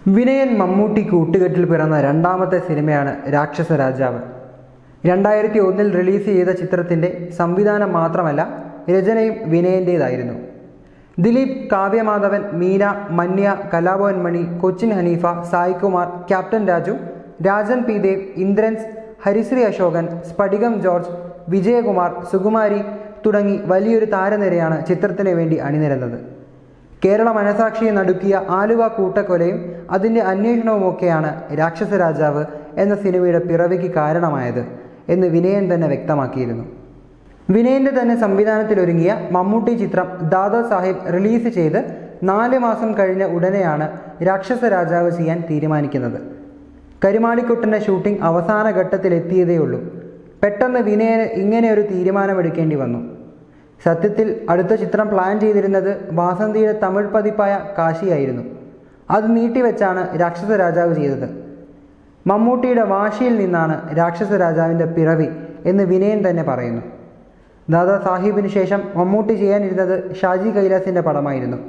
വിനയൻ മമ്മൂട്ടി കൂട്ടുകെട്ടിൽ പിറന്ന രണ്ടാമത്തെ സിനിമയാണ് രാക്ഷസ രാജാവ് രണ്ടായിരത്തി ഒന്നിൽ റിലീസ് ചെയ്ത ചിത്രത്തിൻ്റെ സംവിധാനം മാത്രമല്ല രചനയും വിനയൻ്റേതായിരുന്നു ദിലീപ് കാവ്യമാധവൻ മീന മന്യ കലാഭവൻ മണി കൊച്ചിൻ ഹനീഫ സായികുമാർ ക്യാപ്റ്റൻ രാജു രാജൻ പി ദേവ് ഇന്ദ്രൻസ് ഹരിശ്രീ അശോകൻ സ്ഫടികം ജോർജ് വിജയകുമാർ സുകുമാരി തുടങ്ങി വലിയൊരു താരനിരയാണ് ചിത്രത്തിന് വേണ്ടി അണിനിരന്നത് കേരള മനസാക്ഷിയെ നടുക്കിയ ആലുവ കൂട്ടക്കൊലയും അതിൻ്റെ അന്വേഷണവുമൊക്കെയാണ് രാക്ഷസ രാജാവ് എന്ന സിനിമയുടെ പിറവിക്ക് കാരണമായത് എന്ന് വിനയൻ തന്നെ വ്യക്തമാക്കിയിരുന്നു വിനയൻ്റെ തന്നെ സംവിധാനത്തിലൊരുങ്ങിയ മമ്മൂട്ടി ചിത്രം ദാദാ സാഹിബ് റിലീസ് ചെയ്ത് നാല് മാസം കഴിഞ്ഞ ഉടനെയാണ് രാക്ഷസ രാജാവ് ചെയ്യാൻ തീരുമാനിക്കുന്നത് കരുമാടിക്കുട്ടൻ്റെ ഷൂട്ടിംഗ് അവസാന ഘട്ടത്തിലെത്തിയതേയുള്ളൂ പെട്ടെന്ന് വിനയന് ഇങ്ങനെ ഒരു തീരുമാനമെടുക്കേണ്ടി വന്നു സത്യത്തിൽ അടുത്ത ചിത്രം പ്ലാൻ ചെയ്തിരുന്നത് വാസന്തിയുടെ തമിഴ് പതിപ്പായ കാശിയായിരുന്നു അത് നീട്ടിവെച്ചാണ് രാക്ഷസ രാജാവ് ചെയ്തത് മമ്മൂട്ടിയുടെ വാശിയിൽ നിന്നാണ് രാക്ഷസ രാജാവിൻ്റെ പിറവി എന്ന് വിനയൻ തന്നെ പറയുന്നു ദാദാ സാഹിബിന് ശേഷം മമ്മൂട്ടി ചെയ്യാനിരുന്നത് ഷാജി കൈലാസിൻ്റെ പടമായിരുന്നു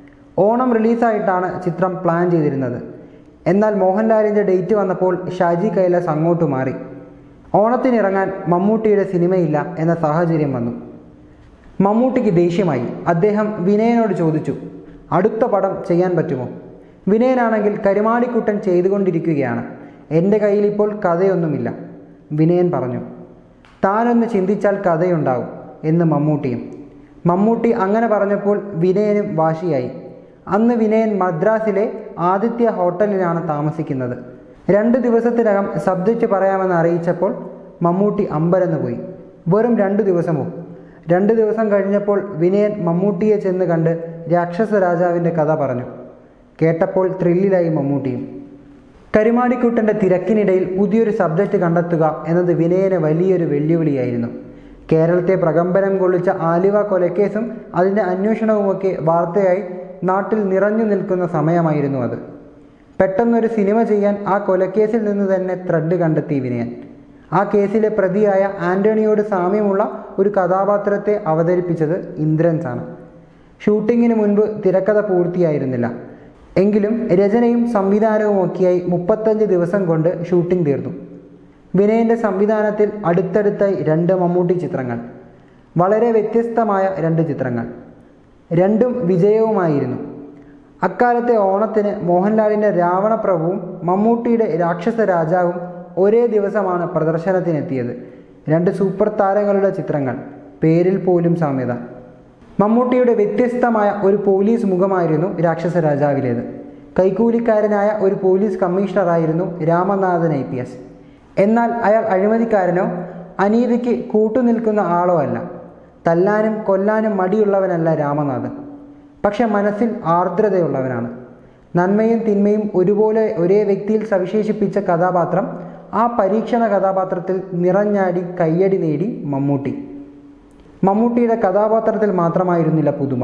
ഓണം റിലീസായിട്ടാണ് ചിത്രം പ്ലാൻ ചെയ്തിരുന്നത് എന്നാൽ മോഹൻലാലിൻ്റെ ഡേറ്റ് വന്നപ്പോൾ ഷാജി കൈലാസ് അങ്ങോട്ട് മാറി ഓണത്തിനിറങ്ങാൻ മമ്മൂട്ടിയുടെ സിനിമയില്ല എന്ന സാഹചര്യം വന്നു മമ്മൂട്ടിക്ക് ദേഷ്യമായി അദ്ദേഹം വിനയനോട് ചോദിച്ചു അടുത്ത പടം ചെയ്യാൻ പറ്റുമോ വിനയനാണെങ്കിൽ കരുമാടിക്കുട്ടൻ ചെയ്തുകൊണ്ടിരിക്കുകയാണ് എൻ്റെ കയ്യിൽ ഇപ്പോൾ കഥയൊന്നുമില്ല വിനയൻ പറഞ്ഞു താനൊന്ന് ചിന്തിച്ചാൽ കഥയുണ്ടാവും എന്ന് മമ്മൂട്ടിയും മമ്മൂട്ടി അങ്ങനെ പറഞ്ഞപ്പോൾ വിനയനും വാശിയായി അന്ന് വിനയൻ മദ്രാസിലെ ആദിത്യ ഹോട്ടലിലാണ് താമസിക്കുന്നത് രണ്ട് ദിവസത്തിനകം സബ്ജക്റ്റ് പറയാമെന്ന് അറിയിച്ചപ്പോൾ മമ്മൂട്ടി അമ്പരന്ന് പോയി വെറും രണ്ട് ദിവസമോ രണ്ട് ദിവസം കഴിഞ്ഞപ്പോൾ വിനയൻ മമ്മൂട്ടിയെ ചെന്ന് കണ്ട് രാക്ഷസ രാജാവിൻ്റെ കഥ പറഞ്ഞു കേട്ടപ്പോൾ ത്രില്ലിലായി മമ്മൂട്ടിയും കരുമാടിക്കുട്ടൻ്റെ തിരക്കിനിടയിൽ പുതിയൊരു സബ്ജക്റ്റ് കണ്ടെത്തുക എന്നത് വിനയന് വലിയൊരു വെല്ലുവിളിയായിരുന്നു കേരളത്തെ പ്രകമ്പനം കൊള്ളിച്ച ആലുവ കൊലക്കേസും അതിൻ്റെ അന്വേഷണവുമൊക്കെ വാർത്തയായി നാട്ടിൽ നിറഞ്ഞു നിൽക്കുന്ന സമയമായിരുന്നു അത് പെട്ടെന്നൊരു സിനിമ ചെയ്യാൻ ആ കൊലക്കേസിൽ നിന്ന് തന്നെ ത്രെഡ് കണ്ടെത്തി വിനയൻ ആ കേസിലെ പ്രതിയായ ആന്റണിയോട് സാമ്യമുള്ള ഒരു കഥാപാത്രത്തെ അവതരിപ്പിച്ചത് ഇന്ദ്രൻസ് ആണ് ഷൂട്ടിങ്ങിന് മുൻപ് തിരക്കഥ പൂർത്തിയായിരുന്നില്ല എങ്കിലും രചനയും സംവിധാനവും ഒക്കെയായി മുപ്പത്തഞ്ച് ദിവസം കൊണ്ട് ഷൂട്ടിംഗ് തീർന്നു വിനയൻ്റെ സംവിധാനത്തിൽ അടുത്തടുത്തായി രണ്ട് മമ്മൂട്ടി ചിത്രങ്ങൾ വളരെ വ്യത്യസ്തമായ രണ്ട് ചിത്രങ്ങൾ രണ്ടും വിജയവുമായിരുന്നു അക്കാലത്തെ ഓണത്തിന് മോഹൻലാലിൻ്റെ രാവണപ്രഭുവും മമ്മൂട്ടിയുടെ രാക്ഷസ രാജാവും ഒരേ ദിവസമാണ് പ്രദർശനത്തിനെത്തിയത് രണ്ട് സൂപ്പർ താരങ്ങളുടെ ചിത്രങ്ങൾ പേരിൽ പോലും സാമ്യത മമ്മൂട്ടിയുടെ വ്യത്യസ്തമായ ഒരു പോലീസ് മുഖമായിരുന്നു രാക്ഷസ രാജാവിലേത് കൈക്കൂലിക്കാരനായ ഒരു പോലീസ് കമ്മീഷണറായിരുന്നു രാമനാഥൻ ഐ പി എസ് എന്നാൽ അയാൾ അഴിമതിക്കാരനോ അനീതിക്ക് കൂട്ടുനിൽക്കുന്ന ആളോ അല്ല തല്ലാനും കൊല്ലാനും മടിയുള്ളവനല്ല രാമനാഥൻ പക്ഷെ മനസ്സിൽ ആർദ്രതയുള്ളവനാണ് നന്മയും തിന്മയും ഒരുപോലെ ഒരേ വ്യക്തിയിൽ സവിശേഷിപ്പിച്ച കഥാപാത്രം ആ പരീക്ഷണ കഥാപാത്രത്തിൽ നിറഞ്ഞാടി കയ്യടി നേടി മമ്മൂട്ടി മമ്മൂട്ടിയുടെ കഥാപാത്രത്തിൽ മാത്രമായിരുന്നില്ല പുതുമ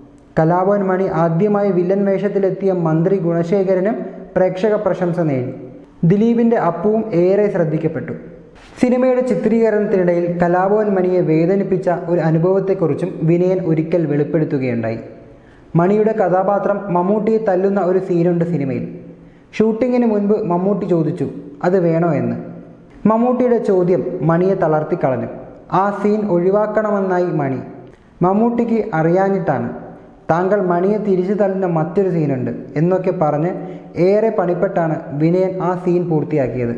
കലാഭവൻ മണി ആദ്യമായി വില്ലൻ വേഷത്തിലെത്തിയ മന്ത്രി ഗുണശേഖരനും പ്രേക്ഷക പ്രശംസ നേടി ദിലീപിൻ്റെ അപ്പുവും ഏറെ ശ്രദ്ധിക്കപ്പെട്ടു സിനിമയുടെ ചിത്രീകരണത്തിനിടയിൽ കലാഭവൻ മണിയെ വേദനിപ്പിച്ച ഒരു അനുഭവത്തെക്കുറിച്ചും വിനയൻ ഒരിക്കൽ വെളിപ്പെടുത്തുകയുണ്ടായി മണിയുടെ കഥാപാത്രം മമ്മൂട്ടിയെ തല്ലുന്ന ഒരു സീനുണ്ട് സിനിമയിൽ ഷൂട്ടിങ്ങിന് മുൻപ് മമ്മൂട്ടി ചോദിച്ചു അത് വേണോ എന്ന് മമ്മൂട്ടിയുടെ ചോദ്യം മണിയെ തളർത്തിക്കളഞ്ഞു ആ സീൻ ഒഴിവാക്കണമെന്നായി മണി മമ്മൂട്ടിക്ക് അറിയാഞ്ഞിട്ടാണ് താങ്കൾ മണിയെ തിരിച്ചു തള്ളുന്ന മറ്റൊരു സീനുണ്ട് എന്നൊക്കെ പറഞ്ഞ് ഏറെ പണിപ്പെട്ടാണ് വിനയൻ ആ സീൻ പൂർത്തിയാക്കിയത്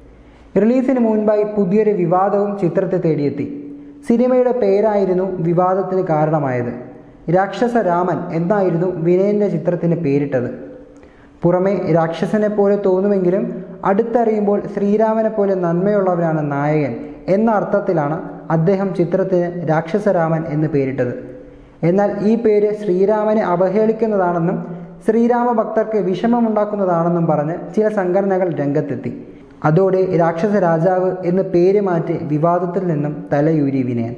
റിലീസിന് മുൻപായി പുതിയൊരു വിവാദവും ചിത്രത്തെ തേടിയെത്തി സിനിമയുടെ പേരായിരുന്നു വിവാദത്തിന് കാരണമായത് രാക്ഷസ രാമൻ എന്നായിരുന്നു വിനയൻ്റെ ചിത്രത്തിന് പേരിട്ടത് പുറമെ രാക്ഷസനെ പോലെ തോന്നുമെങ്കിലും അടുത്തറിയുമ്പോൾ ശ്രീരാമനെ പോലെ നന്മയുള്ളവനാണ് നായകൻ എന്ന അർത്ഥത്തിലാണ് അദ്ദേഹം ചിത്രത്തിന് രാക്ഷസരാമൻ എന്ന് പേരിട്ടത് എന്നാൽ ഈ പേര് ശ്രീരാമനെ അവഹേളിക്കുന്നതാണെന്നും ശ്രീരാമ ഭക്തർക്ക് വിഷമമുണ്ടാക്കുന്നതാണെന്നും പറഞ്ഞ് ചില സംഘടനകൾ രംഗത്തെത്തി അതോടെ രാക്ഷസ രാജാവ് എന്ന് പേര് മാറ്റി വിവാദത്തിൽ നിന്നും തലയൂരി വിനയൻ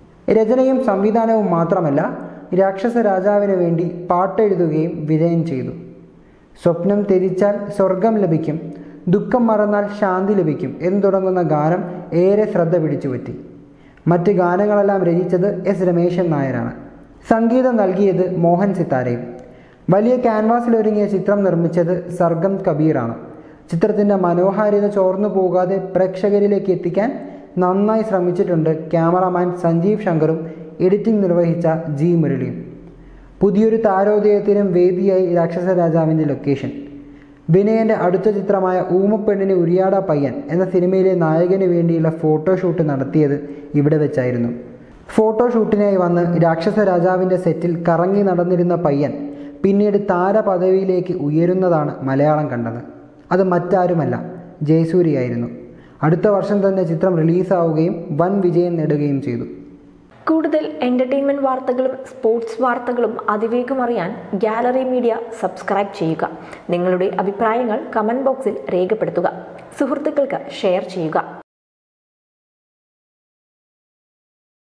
രചനയും സംവിധാനവും മാത്രമല്ല രാക്ഷസ രാജാവിന് വേണ്ടി പാട്ടെഴുതുകയും വിനയൻ ചെയ്തു സ്വപ്നം ത്യജിച്ചാൽ സ്വർഗം ലഭിക്കും ദുഃഖം മറന്നാൽ ശാന്തി ലഭിക്കും എന്ന് തുടങ്ങുന്ന ഗാനം ഏറെ ശ്രദ്ധ പിടിച്ചുപറ്റി മറ്റ് ഗാനങ്ങളെല്ലാം രചിച്ചത് എസ് രമേശൻ നായരാണ് സംഗീതം നൽകിയത് മോഹൻ സിത്താരയും വലിയ ക്യാൻവാസിലൊരുങ്ങിയ ചിത്രം നിർമ്മിച്ചത് സർഗം കബീറാണ് ചിത്രത്തിൻ്റെ മനോഹാരിത ചോർന്നു പോകാതെ പ്രേക്ഷകരിലേക്ക് എത്തിക്കാൻ നന്നായി ശ്രമിച്ചിട്ടുണ്ട് ക്യാമറാമാൻ സഞ്ജീവ് ശങ്കറും എഡിറ്റിംഗ് നിർവഹിച്ച ജി മുരളിയും പുതിയൊരു താരോദയത്തിനും വേദിയായി രാക്ഷസ രാജാവിൻ്റെ ലൊക്കേഷൻ വിനയൻ്റെ അടുത്ത ചിത്രമായ ഊമപ്പെണ്ണിന് ഉരിയാട പയ്യൻ എന്ന സിനിമയിലെ നായകന് വേണ്ടിയുള്ള ഫോട്ടോഷൂട്ട് നടത്തിയത് ഇവിടെ വെച്ചായിരുന്നു ഫോട്ടോഷൂട്ടിനായി വന്ന് രാക്ഷസ രാജാവിൻ്റെ സെറ്റിൽ കറങ്ങി നടന്നിരുന്ന പയ്യൻ പിന്നീട് താരപദവിയിലേക്ക് ഉയരുന്നതാണ് മലയാളം കണ്ടത് അത് മറ്റാരുമല്ല ജയസൂരിയായിരുന്നു അടുത്ത വർഷം തന്നെ ചിത്രം റിലീസാവുകയും വൻ വിജയം നേടുകയും ചെയ്തു കൂടുതൽ എൻ്റർടൈൻമെൻറ്റ് വാർത്തകളും സ്പോർട്സ് വാർത്തകളും അതിവേഗം അറിയാൻ ഗാലറി മീഡിയ സബ്സ്ക്രൈബ് ചെയ്യുക നിങ്ങളുടെ അഭിപ്രായങ്ങൾ കമൻറ്റ് ബോക്സിൽ രേഖപ്പെടുത്തുക സുഹൃത്തുക്കൾക്ക് ഷെയർ ചെയ്യുക